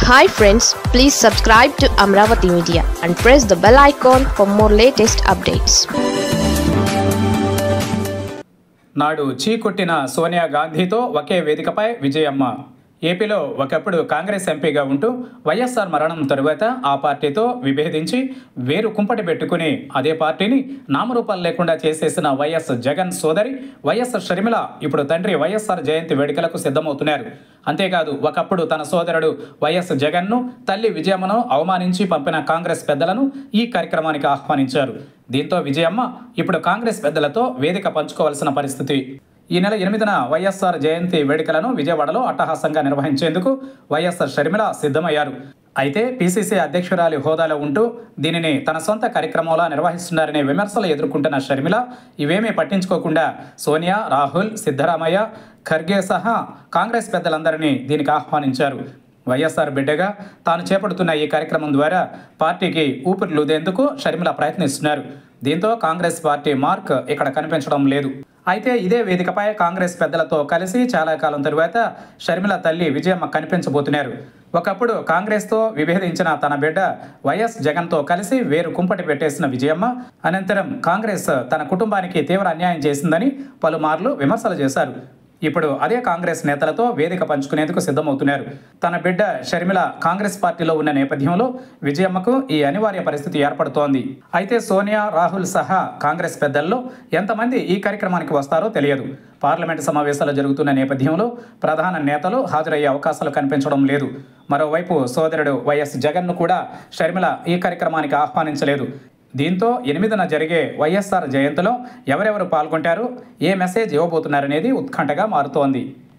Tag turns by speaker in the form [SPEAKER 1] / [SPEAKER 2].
[SPEAKER 1] hi friends please subscribe to Amaravati media and press the bell icon for more latest updates
[SPEAKER 2] నాడు చీకొట్టిన సోనియా గాంధీతో ఒకే వేదికపై విజయమ్మ ఏపీలో ఒకప్పుడు కాంగ్రెస్ ఎంపీగా ఉంటూ వైఎస్ఆర్ మరణం తరువాత ఆ పార్టీతో విభేదించి వేరు కుంపటి పెట్టుకుని అదే పార్టీని నామరూపాలు లేకుండా చేసేసిన వైఎస్ జగన్ సోదరి వైఎస్ షర్మిల ఇప్పుడు తండ్రి వైఎస్ఆర్ జయంతి వేడుకలకు సిద్ధమవుతున్నారు అంతేకాదు ఒకప్పుడు తన సోదరుడు వైఎస్ జగన్ను తల్లి విజయమ్మను అవమానించి పంపిన కాంగ్రెస్ పెద్దలను ఈ కార్యక్రమానికి ఆహ్వానించారు దీంతో విజయమ్మ ఇప్పుడు కాంగ్రెస్ పెద్దలతో వేదిక పంచుకోవాల్సిన పరిస్థితి ఈ నెల ఎనిమిదిన వైఎస్ఆర్ జయంతి వేడుకలను విజయవాడలో అట్టహాసంగా నిర్వహించేందుకు వైఎస్ఆర్ షర్మిల సిద్ధమయ్యారు అయితే పీసీసీ అధ్యక్షురాలి హోదాలో ఉంటూ దీనిని తన సొంత కార్యక్రమంలా నిర్వహిస్తున్నారనే విమర్శలు ఎదుర్కొంటున్న షర్మిల ఇవేమీ పట్టించుకోకుండా సోనియా రాహుల్ సిద్ధరామయ్య ఖర్గే సహా కాంగ్రెస్ పెద్దలందరినీ దీనికి ఆహ్వానించారు వైఎస్ఆర్ బిడ్డగా తాను చేపడుతున్న ఈ కార్యక్రమం ద్వారా పార్టీకి ఊపిరిలుదేందుకు షర్మిల ప్రయత్నిస్తున్నారు దీంతో కాంగ్రెస్ పార్టీ మార్క్ ఇక్కడ కనిపించడం లేదు అయితే ఇదే వేదికపై కాంగ్రెస్ పెద్దలతో కలిసి చాలా కాలం తరువాత షర్మిల తల్లి విజయమ్మ కనిపించబోతున్నారు ఒకప్పుడు కాంగ్రెస్తో విభేదించిన తన బిడ్డ వైఎస్ జగన్తో కలిసి వేరు కుంపటి పెట్టేసిన విజయమ్మ అనంతరం కాంగ్రెస్ తన కుటుంబానికి తీవ్ర అన్యాయం చేసిందని పలుమార్లు విమర్శలు చేశారు ఇప్పుడు అదే కాంగ్రెస్ నేతలతో వేదిక పంచుకునేందుకు సిద్ధమవుతున్నారు తన బిడ్డ షర్మిల కాంగ్రెస్ పార్టీలో ఉన్న నేపథ్యంలో విజయమ్మకు ఈ అనివార్య పరిస్థితి ఏర్పడుతోంది అయితే సోనియా రాహుల్ సహా కాంగ్రెస్ పెద్దల్లో ఎంతమంది ఈ కార్యక్రమానికి వస్తారో తెలియదు పార్లమెంటు సమావేశాలు జరుగుతున్న నేపథ్యంలో ప్రధాన నేతలు హాజరయ్యే అవకాశాలు కనిపించడం లేదు మరోవైపు సోదరుడు వైఎస్ జగన్ను కూడా షర్మిల ఈ కార్యక్రమానికి ఆహ్వానించలేదు దీంతో ఎనిమిదిన జరిగే వైఎస్ఆర్ జయంతిలో ఎవరెవరు పాల్గొంటారు ఏ మెసేజ్ ఇవ్వబోతున్నారనేది ఉత్కంఠగా మారుతోంది